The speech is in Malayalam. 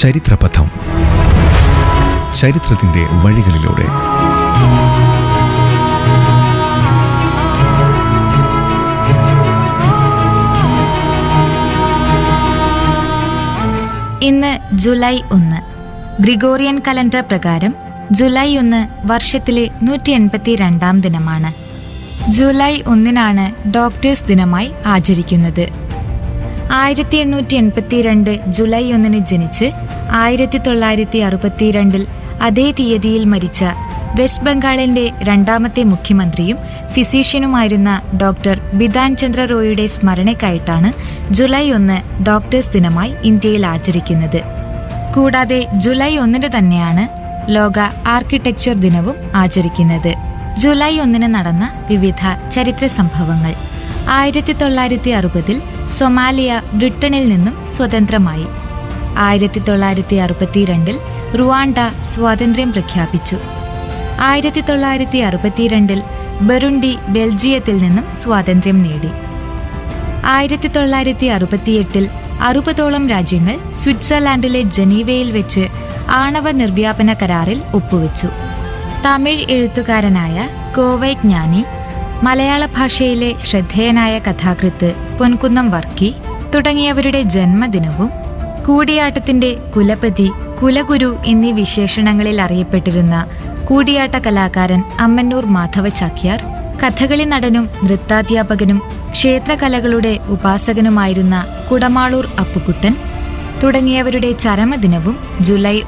ചരിത്രപഥം ചരിത്രത്തിന്റെ വഴികളിലൂടെ ഇന്ന് ജൂലൈ ഒന്ന് ഗ്രിഗോറിയൻ കലണ്ടർ പ്രകാരം ജൂലൈ ഒന്ന് വർഷത്തിലെ നൂറ്റി എൺപത്തി രണ്ടാം ദിനമാണ് ജൂലൈ ഒന്നിനാണ് ഡോക്ടേഴ്സ് ദിനമായി ആചരിക്കുന്നത് ആയിരത്തി എണ്ണൂറ്റി എൺപത്തിരണ്ട് ജൂലൈ ഒന്നിന് ജനിച്ച് ആയിരത്തി തൊള്ളായിരത്തി അറുപത്തിരണ്ടിൽ അതേ തീയതിയിൽ മരിച്ച വെസ്റ്റ് ബംഗാളിന്റെ രണ്ടാമത്തെ മുഖ്യമന്ത്രിയും ഫിസീഷ്യനുമായിരുന്ന ഡോക്ടർ ബിധാൻ ചന്ദ്ര റോയിയുടെ സ്മരണയ്ക്കായിട്ടാണ് ജൂലൈ ഒന്ന് ഡോക്ടേഴ്സ് ദിനമായി ഇന്ത്യയിൽ ആചരിക്കുന്നത് കൂടാതെ ജൂലൈ ഒന്നിന് തന്നെയാണ് ലോക ആർക്കിടെക്ചർ ദിനവും ആചരിക്കുന്നത് ജൂലൈ ഒന്നിന് നടന്ന വിവിധ ചരിത്ര സംഭവങ്ങൾ ആയിരത്തി തൊള്ളായിരത്തി അറുപതിൽ സൊമാലിയ ബ്രിട്ടനിൽ നിന്നും സ്വതന്ത്രമായി ആയിരത്തി തൊള്ളായിരത്തി അറുപത്തിരണ്ടിൽ റുവാണ്ട സ്വാതന്ത്ര്യം പ്രഖ്യാപിച്ചു ആയിരത്തി തൊള്ളായിരത്തി അറുപത്തിരണ്ടിൽ ബറുണ്ടി ബെൽജിയത്തിൽ നിന്നും സ്വാതന്ത്ര്യം നേടി ആയിരത്തി തൊള്ളായിരത്തി അറുപത്തിയെട്ടിൽ അറുപതോളം രാജ്യങ്ങൾ സ്വിറ്റ്സർലാൻഡിലെ ജനീവയിൽ വെച്ച് ആണവ നിർവ്യാപന കരാറിൽ ഒപ്പുവെച്ചു തമിഴ് എഴുത്തുകാരനായ കോവൈ ജ്ഞാനി മലയാള ഭാഷയിലെ ശ്രദ്ധേയനായ കഥാകൃത്ത് പൊൻകുന്നം വർക്കി തുടങ്ങിയവരുടെ ജന്മദിനവും കൂടിയാട്ടത്തിന്റെ കുലപതി കുലഗുരു എന്നീ വിശേഷണങ്ങളിൽ അറിയപ്പെട്ടിരുന്ന കൂടിയാട്ട കലാകാരൻ അമ്മന്നൂർ മാധവ ചാക്യാർ കഥകളി നടനും നൃത്താധ്യാപകനും ക്ഷേത്രകലകളുടെ ഉപാസകനുമായിരുന്ന കുടമാളൂർ അപ്പുക്കുട്ടൻ തുടങ്ങിയവരുടെ ചരമദിനവും ജൂലൈ